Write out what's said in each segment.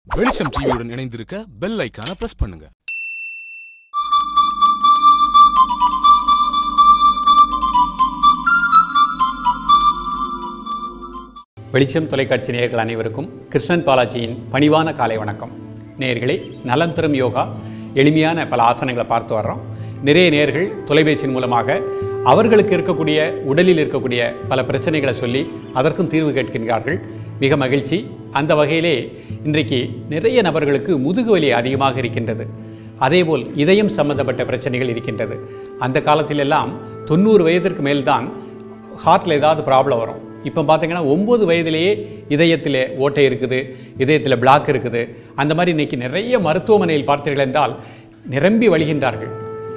வெளிச்சம் டிவியுடன் இணைந்திருக்க பெல் ஐக்கான பிரஸ் பண்ணுங்க வெளிச்சம் தொலைக்காட்சி நேயர்கள் அனைவருக்கும் கிருஷ்ணன் பாலாஜியின் பணிவான காலை வணக்கம் நேயர்களே நலம் தரும் யோகா எளிமையான பல ஆசனங்களை பார்த்து வர்றோம் நிறைய நேயர்கள் தொலைபேசியின் மூலமாக அவர்களுக்கு இருக்கக்கூடிய உடலில் இருக்கக்கூடிய பல பிரச்சனைகளை சொல்லி அதற்கும் தீர்வு கேட்கின்றார்கள் மிக மகிழ்ச்சி அந்த வகையிலே இன்றைக்கு நிறைய நபர்களுக்கு முதுகு வலி அதிகமாக இருக்கின்றது அதேபோல் இதயம் சம்பந்தப்பட்ட பிரச்சனைகள் இருக்கின்றது அந்த காலத்திலெல்லாம் தொண்ணூறு வயதிற்கு மேல்தான் ஹார்ட்டில் ஏதாவது ப்ராப்ளம் வரும் இப்போ பார்த்தீங்கன்னா ஒம்பது வயதிலேயே இதயத்தில் ஓட்டை இருக்குது இதயத்தில் பிளாக் இருக்குது அந்த மாதிரி இன்னைக்கு நிறைய மருத்துவமனையில் பார்த்தீர்கள் என்றால் நிரம்பி வழிகின்றார்கள்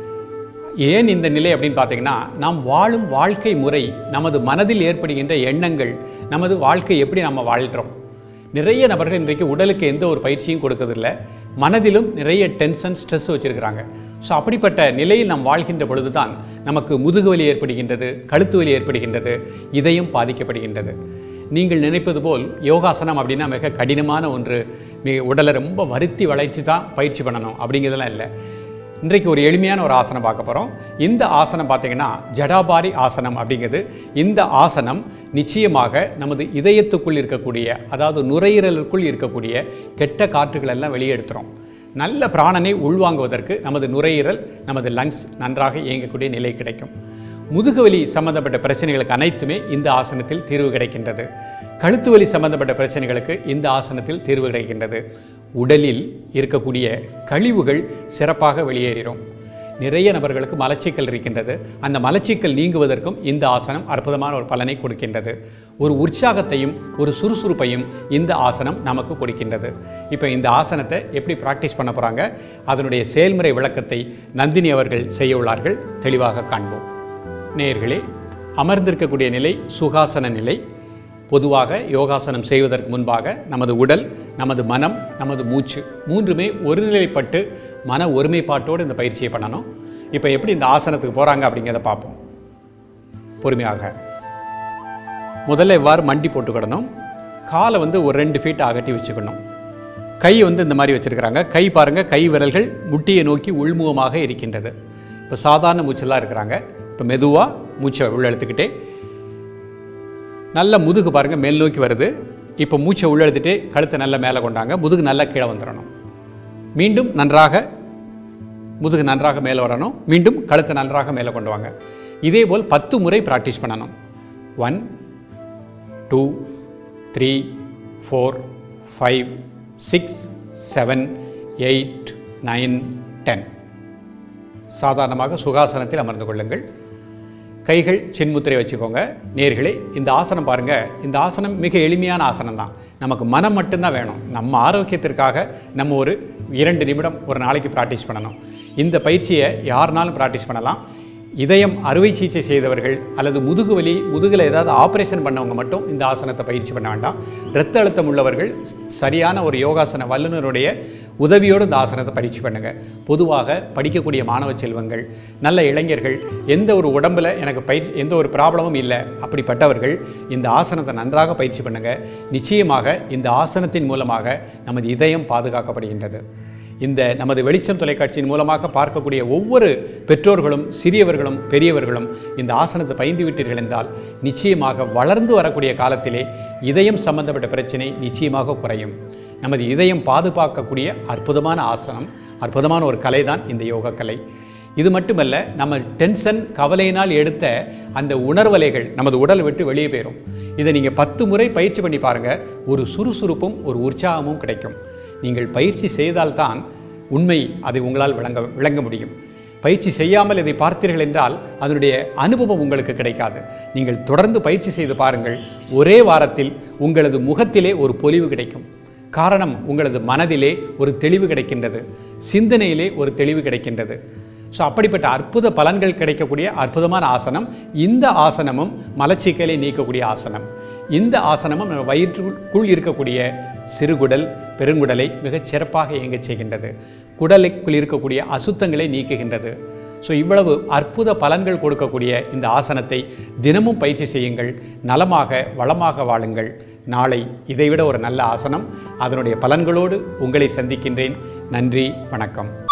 ஏன் இந்த நிலை அப்படின்னு பார்த்தீங்கன்னா நாம் வாழும் வாழ்க்கை முறை நமது மனதில் ஏற்படுகின்ற எண்ணங்கள் நமது வாழ்க்கை எப்படி நம்ம வாழ்கிறோம் நிறைய நபர்கள் இன்றைக்கு உடலுக்கு எந்த ஒரு பயிற்சியும் கொடுக்கறதில்ல மனதிலும் நிறைய டென்ஷன் ஸ்ட்ரெஸ் வச்சுருக்கிறாங்க ஸோ அப்படிப்பட்ட நிலையில் நாம் வாழ்கின்ற பொழுது தான் நமக்கு முதுகு வலி ஏற்படுகின்றது கழுத்து வலி ஏற்படுகின்றது இதயம் பாதிக்கப்படுகின்றது நீங்கள் நினைப்பது போல் யோகாசனம் அப்படின்னா மிக கடினமான ஒன்று மிக உடலை ரொம்ப வருத்தி வளைச்சு தான் பயிற்சி பண்ணணும் அப்படிங்கிறதெல்லாம் இல்லை இன்றைக்கு ஒரு எளிமையான ஒரு ஆசனம் பார்க்க போகிறோம் இந்த ஆசனம் பார்த்தீங்கன்னா ஜடாபாரி ஆசனம் அப்படிங்கிறது இந்த ஆசனம் நிச்சயமாக நமது இதயத்துக்குள் இருக்கக்கூடிய அதாவது நுரையீரலுக்குள் இருக்கக்கூடிய கெட்ட காற்றுகள் எல்லாம் வெளியெடுத்துரும் நல்ல பிராணனை உள்வாங்குவதற்கு நமது நுரையீரல் நமது லங்ஸ் நன்றாக இயங்கக்கூடிய நிலை கிடைக்கும் முதுகுவலி சம்பந்தப்பட்ட பிரச்சனைகளுக்கு அனைத்துமே இந்த ஆசனத்தில் தீர்வு கிடைக்கின்றது கழுத்து வலி சம்பந்தப்பட்ட பிரச்சனைகளுக்கு இந்த ஆசனத்தில் தீர்வு கிடைக்கின்றது உடலில் இருக்கக்கூடிய கழிவுகள் சிறப்பாக வெளியேறிடும் நிறைய நபர்களுக்கு மலச்சிக்கல் இருக்கின்றது அந்த மலச்சிக்கல் நீங்குவதற்கும் இந்த ஆசனம் அற்புதமான ஒரு பலனை கொடுக்கின்றது ஒரு உற்சாகத்தையும் ஒரு சுறுசுறுப்பையும் இந்த ஆசனம் நமக்கு கொடுக்கின்றது இப்போ இந்த ஆசனத்தை எப்படி ப்ராக்டிஸ் பண்ண போகிறாங்க அதனுடைய செயல்முறை விளக்கத்தை நந்தினி அவர்கள் செய்ய உள்ளார்கள் தெளிவாக காண்போம் நேயர்களே அமர்ந்திருக்கக்கூடிய நிலை சுகாசன நிலை பொதுவாக யோகாசனம் செய்வதற்கு முன்பாக நமது உடல் நமது மனம் நமது மூச்சு மூன்றுமே ஒருநிலைப்பட்டு மன ஒருமைப்பாட்டோடு இந்த பயிற்சியை பண்ணணும் இப்போ எப்படி இந்த ஆசனத்துக்கு போகிறாங்க அப்படிங்கிறத பார்ப்போம் பொறுமையாக முதல்ல இவ்வாறு மண்டி போட்டுக்கிடணும் காலை வந்து ஒரு ரெண்டு ஃபீட் அகட்டி வச்சுக்கணும் கை வந்து இந்த மாதிரி வச்சுருக்கிறாங்க கை பாருங்கள் கை விரல்கள் முட்டியை நோக்கி உள்முகமாக இருக்கின்றது இப்போ சாதாரண மூச்செல்லாம் இருக்கிறாங்க இப்போ மெதுவாக மூச்சை உள்ள எடுத்துக்கிட்டே நல்ல முதுகு பாருங்கள் மேல் நோக்கி வருது இப்போ மூச்சை உள்ளெடுத்துட்டு கழுத்தை நல்லா மேலே கொண்டாங்க முதுகு நல்லா கீழே வந்துடணும் மீண்டும் நன்றாக முதுகு நன்றாக மேலே வரணும் மீண்டும் கழுத்தை நன்றாக மேலே கொண்டு வாங்க இதே போல் பத்து முறை ப்ராக்டிஸ் பண்ணணும் one two three four five six seven eight nine ten சாதாரணமாக சுகாசனத்தில் அமர்ந்து கொள்ளுங்கள் கைகள் சின்முத்திரை வச்சுக்கோங்க நேர்களே இந்த ஆசனம் பாருங்கள் இந்த ஆசனம் மிக எளிமையான ஆசனம் தான் நமக்கு மனம் மட்டும்தான் வேணும் நம்ம ஆரோக்கியத்திற்காக நம்ம ஒரு இரண்டு நிமிடம் ஒரு நாளைக்கு ப்ராக்டிஸ் பண்ணணும் இந்த பயிற்சியை யாருனாலும் ப்ராக்டிஸ் பண்ணலாம் இதயம் அறுவை சிகிச்சை செய்தவர்கள் அல்லது முதுகு வலி முதுகில் ஏதாவது ஆப்ரேஷன் பண்ணவங்க மட்டும் இந்த ஆசனத்தை பயிற்சி பண்ண வேண்டாம் இரத்த அழுத்தம் உள்ளவர்கள் சரியான ஒரு யோகாசன வல்லுநருடைய உதவியோடு இந்த ஆசனத்தை பயிற்சி பண்ணுங்கள் பொதுவாக படிக்கக்கூடிய மாணவ செல்வங்கள் நல்ல இளைஞர்கள் எந்த ஒரு உடம்பில் எனக்கு பயிற்சி எந்த ஒரு ப்ராப்ளமும் இல்லை அப்படிப்பட்டவர்கள் இந்த ஆசனத்தை நன்றாக பயிற்சி பண்ணுங்கள் நிச்சயமாக இந்த ஆசனத்தின் மூலமாக நமது இதயம் பாதுகாக்கப்படுகின்றது இந்த நமது வெளிச்சம் தொலைக்காட்சியின் மூலமாக பார்க்கக்கூடிய ஒவ்வொரு பெற்றோர்களும் சிறியவர்களும் பெரியவர்களும் இந்த ஆசனத்தை பயின்று விட்டீர்கள் என்றால் நிச்சயமாக வளர்ந்து வரக்கூடிய காலத்திலே இதயம் சம்பந்தப்பட்ட பிரச்சனை நிச்சயமாக குறையும் நமது இதயம் பாதுகாக்கக்கூடிய அற்புதமான ஆசனம் அற்புதமான ஒரு கலை தான் இந்த யோக கலை இது மட்டுமல்ல நம்ம டென்ஷன் கவலையினால் எடுத்த அந்த உணர்வலைகள் நமது உடலை விட்டு வெளியே போயிடும் இதை நீங்கள் பத்து முறை பயிற்சி பண்ணி பாருங்கள் ஒரு சுறுசுறுப்பும் ஒரு உற்சாகமும் கிடைக்கும் நீங்கள் பயிற்சி செய்தால்தான் உண்மை அதை உங்களால் விளங்க விளங்க முடியும் பயிற்சி செய்யாமல் இதை பார்த்தீர்கள் என்றால் அதனுடைய அனுபவம் உங்களுக்கு கிடைக்காது நீங்கள் தொடர்ந்து பயிற்சி செய்து பாருங்கள் ஒரே வாரத்தில் உங்களது முகத்திலே ஒரு பொலிவு கிடைக்கும் காரணம் உங்களது மனதிலே ஒரு தெளிவு கிடைக்கின்றது சிந்தனையிலே ஒரு தெளிவு கிடைக்கின்றது ஸோ அப்படிப்பட்ட அற்புத பலன்கள் கிடைக்கக்கூடிய அற்புதமான ஆசனம் இந்த ஆசனமும் மலச்சிக்கலை நீக்கக்கூடிய ஆசனம் இந்த ஆசனமும் நம்ம வயிற்றுக்குள் இருக்கக்கூடிய சிறுகுடல் பெருங்குடலை மிகச் சிறப்பாக இயங்கச் செய்கின்றது குடலுக்குள் இருக்கக்கூடிய அசுத்தங்களை நீக்குகின்றது ஸோ இவ்வளவு அற்புத பலன்கள் கொடுக்கக்கூடிய இந்த ஆசனத்தை தினமும் பயிற்சி செய்யுங்கள் நலமாக வளமாக வாழுங்கள் நாளை இதைவிட ஒரு நல்ல ஆசனம் அதனுடைய பலன்களோடு உங்களை சந்திக்கின்றேன் நன்றி வணக்கம்